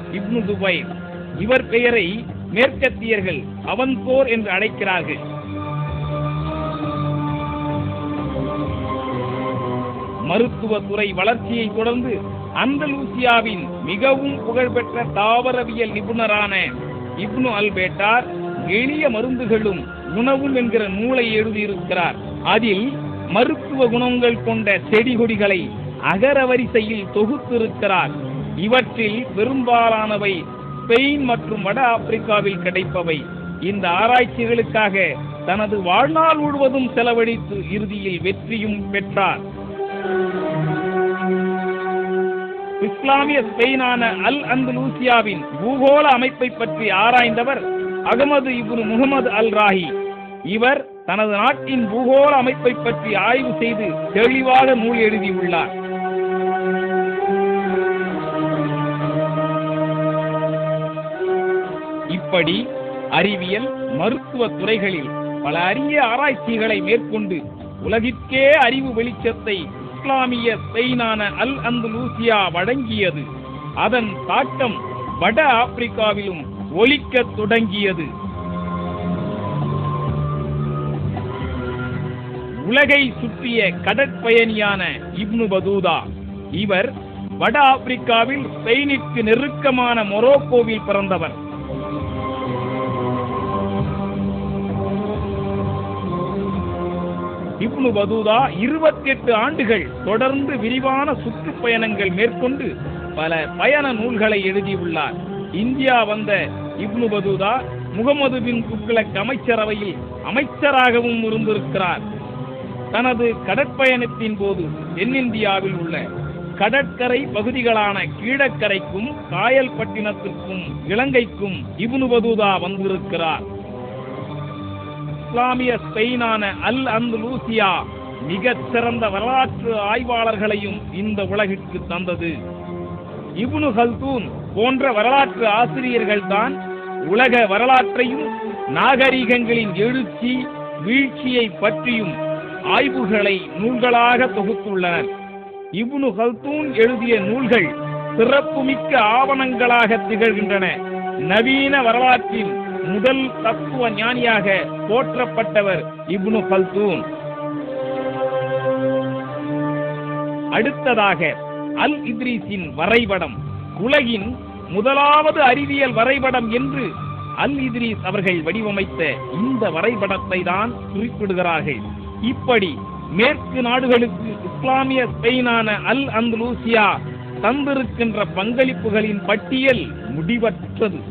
இப்னு துபைர் இவர் பெயரை மேற்கத்தியர்கள் அவன்போர் என்று அழைக்கிறார்கள் மருத்துவத்துறை வளர்ச்சியை தொடர்ந்து அந்தலூசியாவின் மிகவும் புகழ்பெற்ற தாவரவியல் நிபுணரான இப்னு அல் பேட்டார் எளிய மருந்துகளும் உணவும் என்கிற நூலை எழுதியிருக்கிறார் அதில் மருத்துவ குணங்கள் கொண்ட செடி கொடிகளை அகரவரிசையில் தொகுத்திருக்கிறார் இவற்றில் பெரும்பாலானவை ஸ்பெயின் மற்றும் வட ஆப்பிரிக்காவில் கிடைப்பவை இந்த ஆராய்ச்சிகளுக்காக தனது வாழ்நாள் முழுவதும் செலவழித்து இறுதியில் வெற்றியும் பெற்றார் இஸ்லாமிய ஸ்பெயினான அல் அந்தலூசியாவின் பூகோள அமைப்பை பற்றி ஆராய்ந்தவர் அகமது இப்னு முகமது அல் ராஹி இவர் தனது நாட்டின் பூகோள அமைப்பை பற்றி ஆய்வு செய்து தெளிவாக நூல் எழுதியுள்ளார் இப்படி அறிவியல் மருத்துவ துறைகளில் பல அரிய ஆராய்ச்சிகளை மேற்கொண்டு உலகிற்கே அறிவு வெளிச்சத்தை இஸ்லாமிய ஸ்பெயினான அல் அந்தலூசியா வழங்கியது அதன் தாக்கம் வட ஆப்பிரிக்காவிலும் ஒலிக்கத் தொடங்கியது உலகை சுற்றிய கடற்பயணியான இப்னு பதூதா இவர் வட ஆப்பிரிக்காவில் ஸ்பெயினிற்கு நெருக்கமான மொரோக்கோவில் பிறந்தவர் இப்னு பதூதா இருபத்தி எட்டு ஆண்டுகள் தொடர்ந்து விரிவான சுற்றுப்பயணங்கள் மேற்கொண்டு பல பயண நூல்களை எழுதியுள்ளார் இந்தியா வந்த இப்னு பதூதா முகமது பின் துக்ளக் அமைச்சரவையில் அமைச்சராகவும் இருந்திருக்கிறார் தனது கடற்பயணத்தின் போது தென்னிந்தியாவில் உள்ள கடற்கரை பகுதிகளான கீழக்கரைக்கும் காயல்பட்டினத்திற்கும் இலங்கைக்கும் இப்னு பதூதா வந்திருக்கிறார் இஸ்லாமிய ஸ்பெயினான அல் அந்தலூசியா மிகச் சிறந்த வரலாற்று ஆய்வாளர்களையும் இந்த உலகிற்கு தந்தது இப்னு ஹல்தூன் போன்ற வரலாற்று ஆசிரியர்கள் தான் உலக வரலாற்றையும் நாகரிகங்களின் எழுச்சி வீழ்ச்சியை பற்றியும் ஆய்வுகளை நூல்களாக தொகுத்துள்ளனர் இப்னு ஹல்தூன் எழுதிய நூல்கள் சிறப்புமிக்க ஆவணங்களாக திகழ்கின்றன நவீன வரலாற்றின் முதல் தத்துவ ஞானியாக போற்றப்பட்டவர் இப்னு ஹல்தூன் அடுத்ததாக அல் இத்ரீஸின் வரைபடம் உலகின் முதலாவது அறிவியல் வரைபடம் என்று அல் இத்ரீஸ் அவர்கள் வடிவமைத்த இந்த வரைபடத்தை தான் குறிப்பிடுகிறார்கள் இப்படி மேற்கு நாடுகளுக்கு இஸ்லாமிய ஸ்பெயினான அல் அந்தலூசியா தந்திருக்கின்ற பங்களிப்புகளின் பட்டியல் முடிவற்றது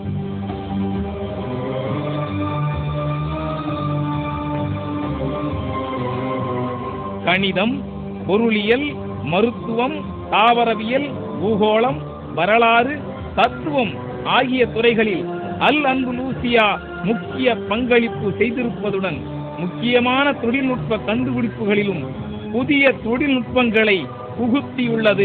கணிதம் பொருளியல் மருத்துவம் தாவரவியல் பூகோளம் வரலாறு தத்துவம் ஆகிய துறைகளில் அல் அந்துலூசியா முக்கிய பங்களிப்பு செய்திருப்பதுடன் முக்கியமான தொழில்நுட்ப கண்டுபிடிப்புகளிலும் புதிய தொழில்நுட்பங்களை புகுத்தியுள்ளது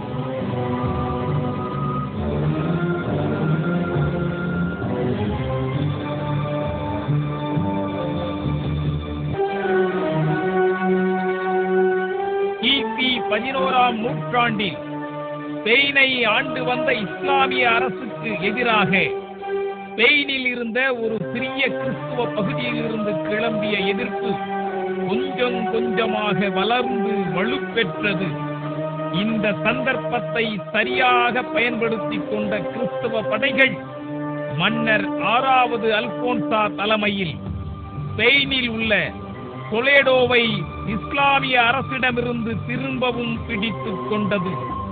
கிபி பதினோராம் நூற்றாண்டில் ஸ்பெயினை ஆண்டு வந்த இஸ்லாமிய அரசுக்கு எதிராக ஸ்பெயினில் இருந்த ஒரு சிறிய கிறிஸ்துவ பகுதியில் இருந்து கிளம்பிய எதிர்ப்பு கொஞ்சம் கொஞ்சமாக வளர்ந்து வலுப்பெற்றது இந்த சந்தர்ப்பத்தை சரியாக பயன்படுத்திக் கொண்ட கிறிஸ்துவ படைகள் மன்னர் ஆறாவது அல்போன்சா தலைமையில் ஸ்பெயினில் உள்ள டொலேடோவை இஸ்லாமிய அரசிடமிருந்து திரும்பவும் பிடித்துக் கொண்டது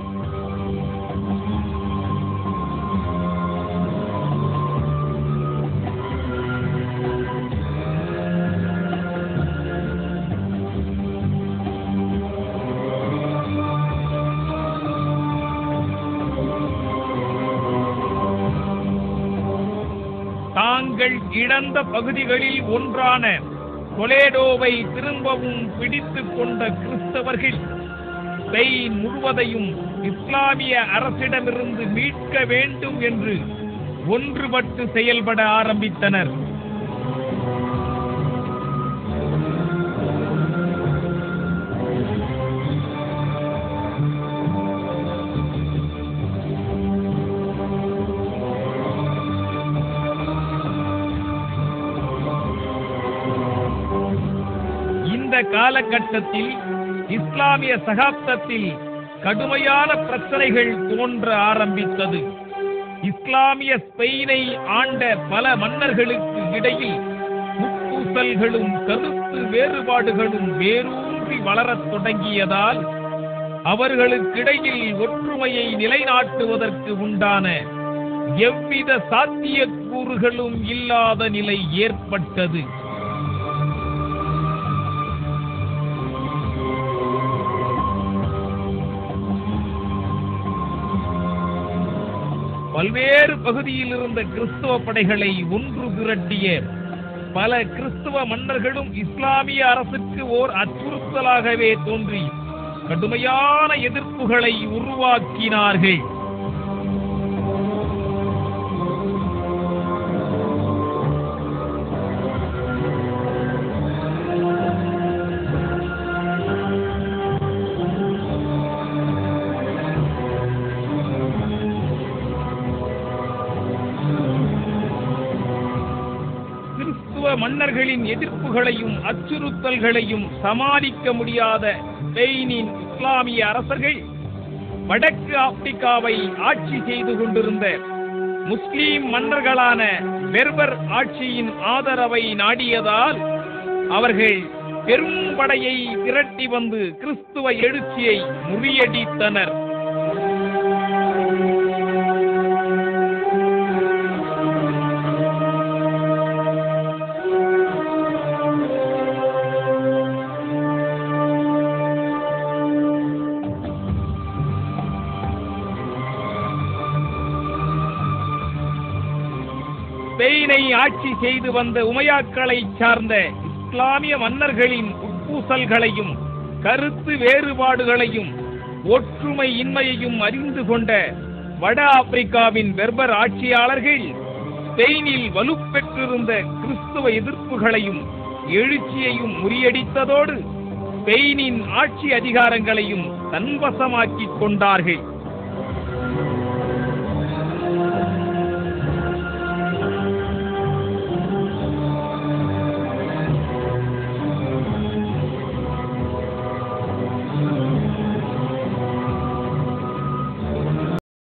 தாங்கள் இழந்த பகுதிகளில் ஒன்றான கொலேடோவை திரும்பவும் பிடித்துக் கொண்ட கிறிஸ்தவர்கள் ஸ்பெயின் முழுவதையும் இஸ்லாமிய அரசிடமிருந்து மீட்க வேண்டும் என்று ஒன்றுபட்டு செயல்பட ஆரம்பித்தனர் இந்த காலகட்டத்தில் இஸ்லாமிய சகாப்தத்தில் கடுமையான பிரச்சனைகள் தோன்ற ஆரம்பித்தது இஸ்லாமிய ஸ்பெயினை ஆண்ட பல மன்னர்களுக்கு இடையில் முப்பூசல்களும் கருத்து வேறுபாடுகளும் வேரூன்றி வளரத் தொடங்கியதால் அவர்களுக்கிடையில் ஒற்றுமையை நிலைநாட்டுவதற்கு உண்டான எவ்வித சாத்தியக்கூறுகளும் இல்லாத நிலை ஏற்பட்டது பல்வேறு பகுதியில் இருந்த கிறிஸ்தவ படைகளை ஒன்று திரட்டிய பல கிறிஸ்தவ மன்னர்களும் இஸ்லாமிய அரசுக்கு ஓர் அச்சுறுத்தலாகவே தோன்றி கடுமையான எதிர்ப்புகளை உருவாக்கினார்கள் கிறிஸ்துவ மன்னர்களின் எதிர்ப்புகளையும் அச்சுறுத்தல்களையும் சமாளிக்க முடியாத ஸ்பெயினின் இஸ்லாமிய அரசர்கள் வடக்கு ஆப்பிரிக்காவை ஆட்சி செய்து கொண்டிருந்த முஸ்லிம் மன்னர்களான பெர்பர் ஆட்சியின் ஆதரவை நாடியதால் அவர்கள் பெரும் படையை திரட்டி வந்து கிறிஸ்துவ எழுச்சியை முறியடித்தனர் ஸ்பெயினை ஆட்சி செய்து வந்த உமையாக்களை சார்ந்த இஸ்லாமிய மன்னர்களின் உட்பூசல்களையும் கருத்து வேறுபாடுகளையும் ஒற்றுமை இன்மையையும் அறிந்து கொண்ட வட ஆப்பிரிக்காவின் பெர்பர் ஆட்சியாளர்கள் ஸ்பெயினில் வலுப்பெற்றிருந்த கிறிஸ்துவ எதிர்ப்புகளையும் எழுச்சியையும் முறியடித்ததோடு ஸ்பெயினின் ஆட்சி அதிகாரங்களையும் தன்வசமாக்கிக் கொண்டார்கள்